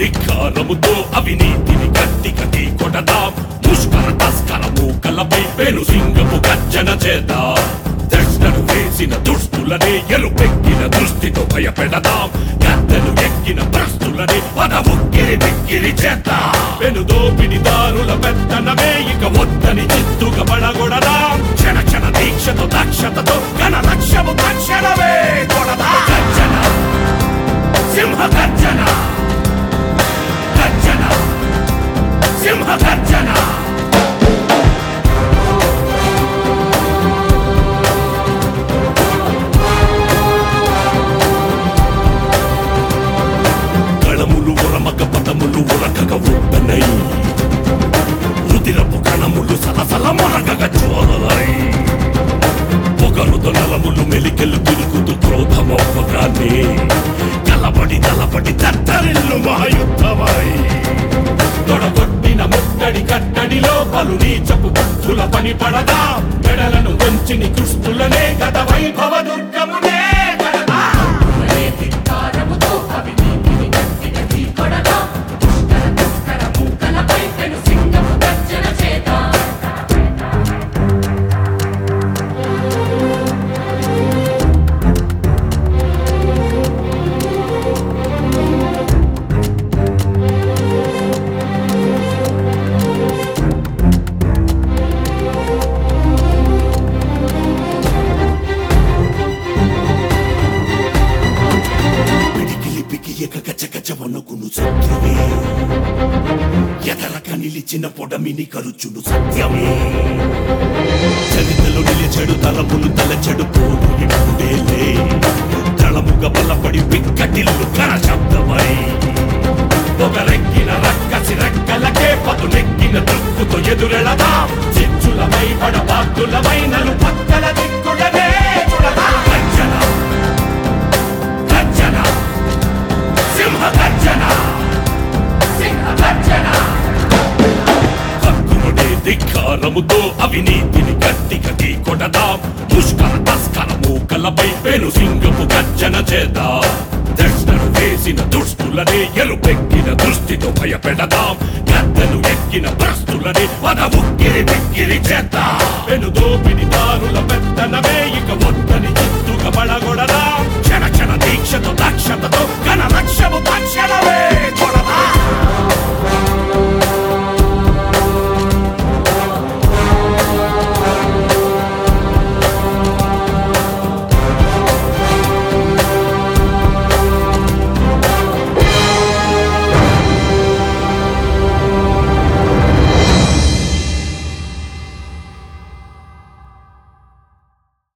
ధిక్కారముతో అవినీతిని గట్టి గట్టి కొడదాం ముష్కర తస్కర మూకలపై పెను సింగపు గర్జన చేద్దాం దృష్టను వేసిన దుష్టులని ఎరుపెక్కిన దృష్టితో భయపెడదాం గద్దెను ఎక్కిన భ్రష్టులని పద ఉక్కిరి బిక్కిరి చేద్దాం పెను దోపిడిదారుల పెత్తనమే ఇక వద్దని చిత్తుగా పడగొడదాం క్షణ క్షణ దీక్షతో దక్షతతో ఘన లక్ష్యము తక్షణమే కొడదాం గర్జన సింహ గర్జన గర్జన సింహ గర్జన కళములు ఉరమక పదములు ఉరకక ఉట్టనై రుదిరపు కణములు సలసల మొరగక చోరలై పొగరుతో నలములు మెలికెలు తిరుగుతూ క్రోధమవ్వగానే కలబడి తలబడి తత్తరిల్లు మహాయుద్ధమై తొడగొట్టిన ముట్టడి కట్టడిలో పలు నీచపు బుద్ధుల పని పడదా మెడలను వంచిని కృష్ణులనే గత వైభవ దుర్గమునే కడదా ధిక్కారముతో అవినీతిని గట్టి గట్టి కొడదాం. దుష్కర తస్కర మూకలపై పెను సింగపు గర్జన చేద్దాం. పిడికిలి పికియక గజగజ వణుకును శత్రువే ఎదరక నిలిచిన పొడమిని కరుచుడు సత్యమే చరితలో నిలిచెడు తలములు తలచెడు పోరు ఇప్పుడేలే తళముగ బలపడి పిక్కటిల్లు కర శబ్దమై పొగరెక్కిన రక్కసి రెక్కలకే పదునెక్కిన దుక్కుతో ఎదురెళదా చిచ్చులమై పడబాకులమై నలు పక్కల దిక్కులనే చుడదా గర్జన గర్జన సింహ గర్జన సింహ గర్జన హక్కునుడే ధిక్కారముతో అవినీతిని గట్టి గట్టి కొడదాం ముష్కర తస్కర మూకలపై పెను సింగపు గర్జన చేద్దాం దృష్టను వేసిన దుష్టులని ఎరుపెక్కిన దృష్టితో భయపెడదాం గద్దెను ఎక్కిన భ్రష్టులని పద ఉక్కిరి బిక్కిరి చేద్దాం పెను దోపిడిదారుల పెత్తనమే ఇక వద్దని చిత్తుగా పడగొడదాం క్షణ క్షణ